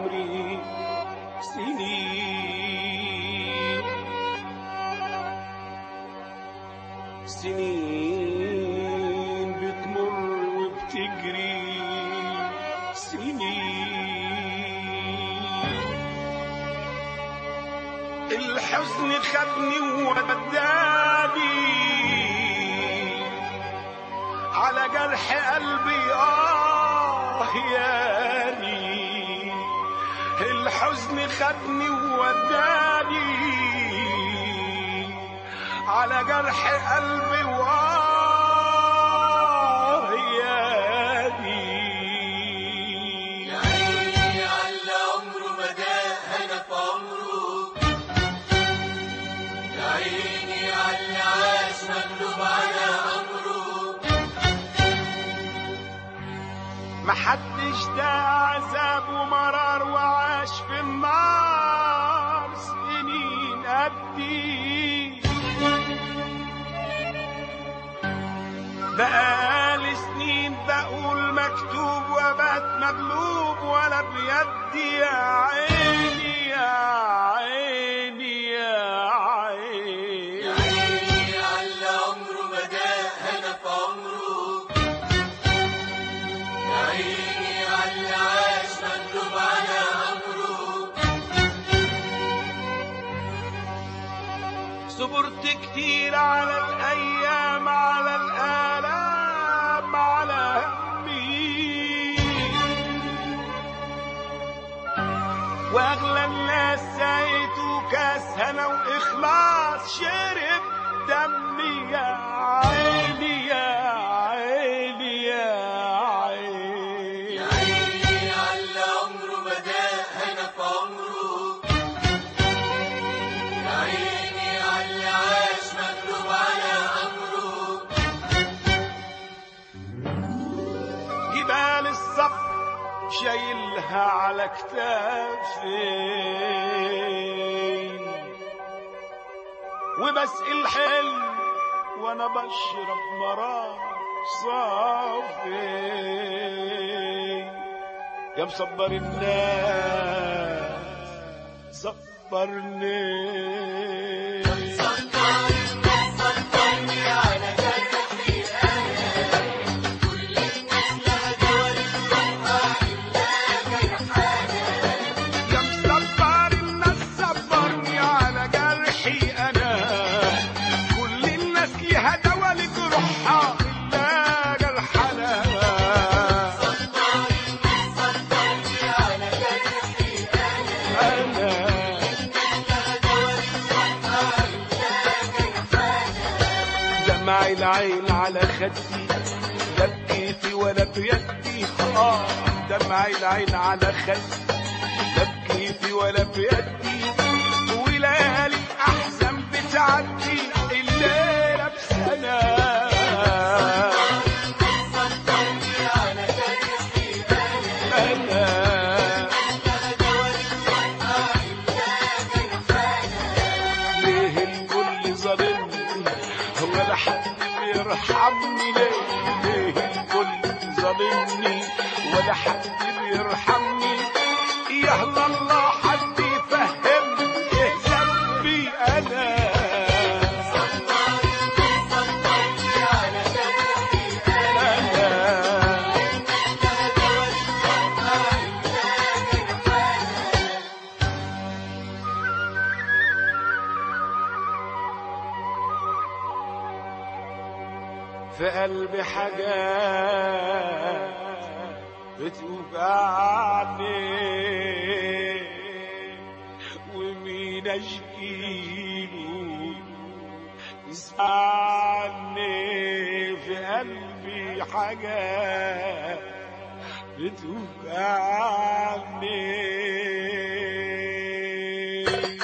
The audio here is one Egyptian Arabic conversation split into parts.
عمري سنين سنين بتمر وبتجري سنين الحزن خدني ووداني على جرح قلبي آه ياني الحزن خدني ووداني على جرح قلبي وآه ياني يا عيني على عمره ما هنا في عمره يا عيني على عاش مغلوب على أمره محدش ده عذاب ومرار وعاش في النار سنين قدي بقالي سنين بقول مكتوب وبات مغلوب ولا بيدي يا عيني يا عيني يا عيني يا عيني على عمره ما هنا في عمره يا عيني على عاش مغلوب على أمره صبرت كتير على الأيام على الآلام على همي وأغلى الناس سايته كاس هنا وإخلاص شرب دمي يا عيني يا عيني يا عيني يا عيني على عمره ما هنا في عمره يا عيني على عاش مغلوب على أمره جبال الصبر شايلها على كتافي وبسقي الحلم وانا بشرب مرار صافي يا مصبر الناس صبرني صبرني على جرحي أنا كل الناس لها دور الصفحة إلا جرحانا يا مصبر الناس صبرني على جرحي انا كل الناس ليها دوا لجروحها الا جرحنا صبرني على جرحي أنا انا لها دور الصفحة إلا جرحانا دمع العين على خدي لا بكيتي ولا بيدي اه دمع العين على خدي لا بكيتي ولا بيدي وليالي احزان بتعدي الليله بسنه صبرني على جرحي أنا أنا لها دور الصفحة إلا جرحانا ليه الكل ظالمني ولا حد بيرحمني ليه ليه الكل ظالمني ولا حد بيرحمني يا الله حد يفهمني ايه ذنبي انا صبرني على جرحي أنا انا لها دور الصفحة إلا جرحانا في قلبي حاجات بتوجعني ومين اشكيله يسمعني في قلبي حاجات بتوجعني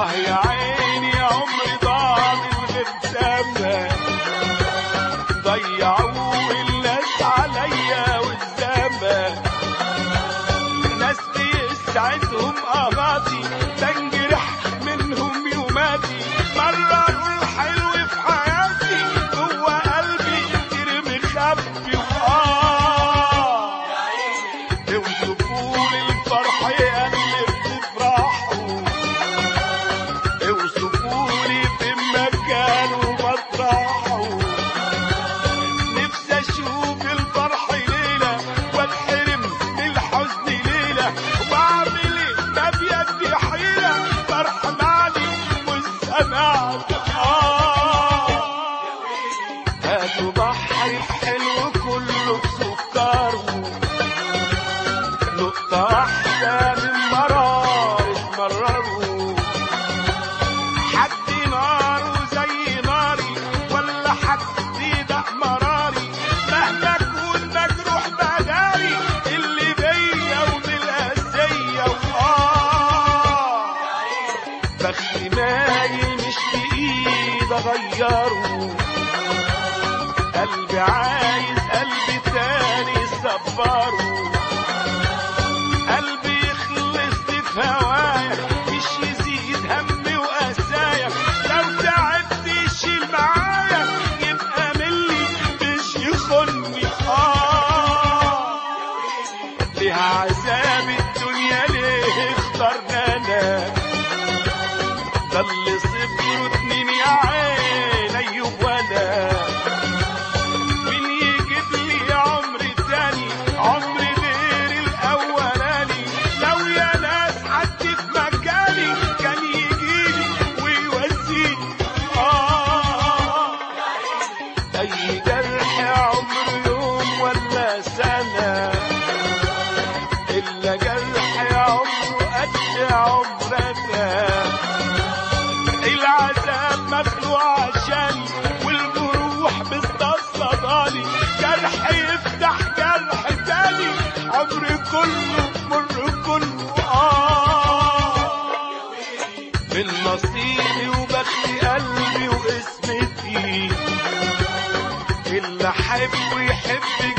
اه يا عيني يا عمري ضاع من غير سبب ضيعوا الناس عليا والزمن ناس بيسعدهم اغاطي تنجرح منهم يوماتي مرروا الحلو في حياتي جوه قلبي كتير مخبي وآه اوصفوا لي الفرح يا اللي بتفرحوا اوصفوا لي في مكان ومطرحه نفسي اشوف الفرح ليله واتحرم من الحزن ليله واعمل ايه ما بيدي حيله فرح معني والسماء آه هاتوا بحر الحلو كله بسكره نقطة واحدة من مرار اتمرروا حد ناره زي ناري ولا حد ده مراري مهما اكون مجروح بداري اللي بيا ومن القاسية وآه بختي مايل مش بإيد أغيره قلبي عايز قلبي تاني صبره قلبي يخلص في هوايا مش يزيد همي وقسايا لو تعبت يشيل معايا يبقى ملي مش يخني اه ليه عذاب الدنيا ليه اخترنا انا ده اللي صبروا اتنين يا عين ايوب وانا مين يجيب لي عمر تاني عمر غير الاولاني لو يا ناس حد في مكاني كان يجيلي ويوزيني اه اي جرح عمر يوم ولا سنه الا جرح عمره قد عمرنا العذاب مخلوق عشاني والجروح مستصداني جرح يفتح جرح تاني عمري كله مر كله آه من نصيبي وبختي قلبي واسمتي اللي احبه يحب